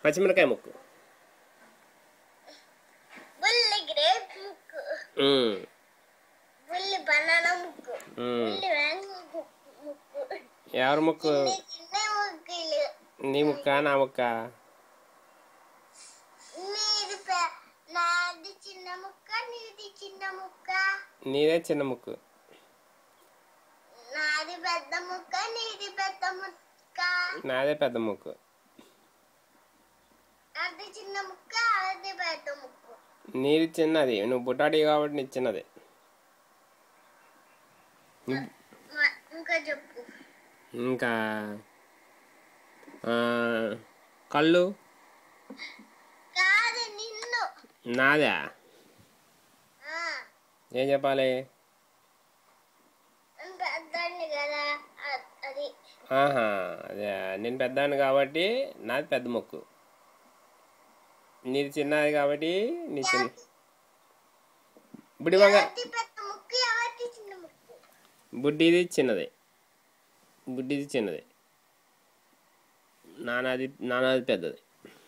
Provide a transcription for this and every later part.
పచ్చిమిరకాయ ముక్కు బుల్లి గ్రేప్ ముక్కు ఉమ్, బుల్లి బనానా ముక్కు ఉమ్. బుల్లి మ్యాంగో ముక్కు ఎవరి ముక్కు చిన్న చిన్న ముక్కులు నీ ముక్క నా ముక్క నీది పె- నాది చిన్న ముక్క నీది చిన్న ముక్క నీదే చిన్న ముక్కు నాది పెద్ద ముక్క నీది పెద్ద ముక్క నాదే పెద్ద ముక్కు అది చిన్న ముక్క అది పెద్ద ముక్కు నీది చిన్నది నువ్వు బుట్టాడి కాబట్టి నీది చిన్నది మ- ఇంకా చెప్పు ఇంకా ఆ, కళ్ళు కాదు నిన్ను నాదా ఆ, ఏం చెప్పాలి నేను పెద్దాన్ని కదా అ- అది ఆహా అదే నేను పెద్దాను కాబట్టి నాది పెద్ద మొక్కు నీది చిన్నది కాబట్టి నీ చిన్న బుడ్డి బంగారు ఎవరిది పెద్ద ముక్కు ఎవరిది చిన్న ముక్కు బుడ్డిది చిన్నది బుడ్డిది చిన్నది నానాది నానాది పెద్దది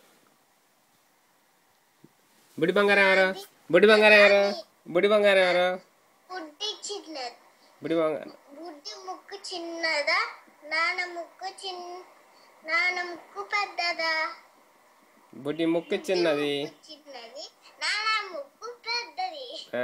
బుడి బంగారం ఎవరు బుడి బంగారం ఎవరు బుడి బంగారం ఎవరు బుడ్డి చిన్నది బుడి బంగారం బుడ్డి ముక్కు చిన్నదా నాన్న ముక్కు చిన్న నాన్న ముక్కు పెద్దదా బుడ్డి ముక్కు చిన్నది ముక్కు చిన్నది నాన్న ముక్కు పెద్దది ఆ.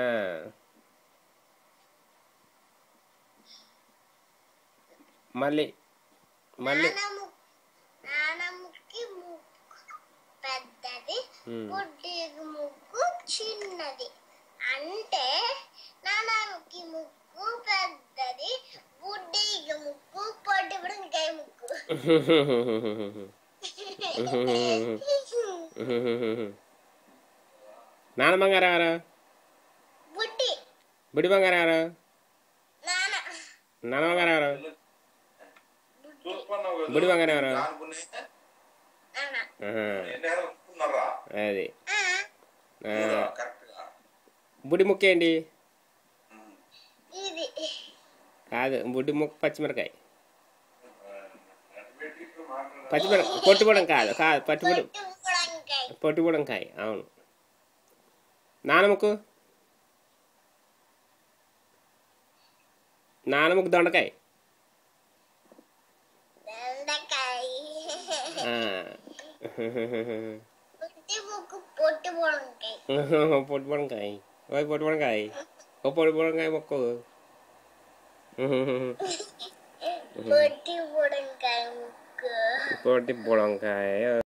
మళ్ళీ మళ్ళీ నాన్న ముక్కు నాన్న ముక్కి ముక్కు పెద్దది ఉమ్. బుడ్డి ముక్కు చిన్నది అంటే నాన్న ముక్కి ముక్కు పెద్దది బుడ్డి ముక్కు పొట్టి బుడంకాయ ముక్కు నాన్న బంగారం ఎవరు బుడ్డి బుడి బంగారం ఎవరు నాన్న నాన్న బంగారం ఎవరు చూసుకున్నావు కదా. బుడి బంగారం ఎవరు దానికునే నాన్న ఆహా, ఎన్ని నెలలు అనుకున్నారా? అది ఆ, ఆ, చూడా, కరెక్ట్గా. బుడి ముక్క ఏంటి ఉమ్. ఇది కాదు బుడ్డి ముక్క పచ్చిమిరకాయ ఆటోమేటిక్గా మాట్లాడాలి. పచ్చిమిరక పొట్టుబడం కాదు కాదు పచ్చిబడి పొట్టి బుడంకాయ పొట్టుబడంకాయ అవును నానముకు నానముకు దొండకాయ దొండకాయ ఆ. పొట్టి ముక్కు పొట్టి బుడంకాయ పొట్టుబడంకాయ ఓ పొట్టుబడంకాయ ఓ పొట్టుబడంకాయ మొక్కు పొట్టి బుడంకాయ ముక్కు పొట్టి బుడంకాయ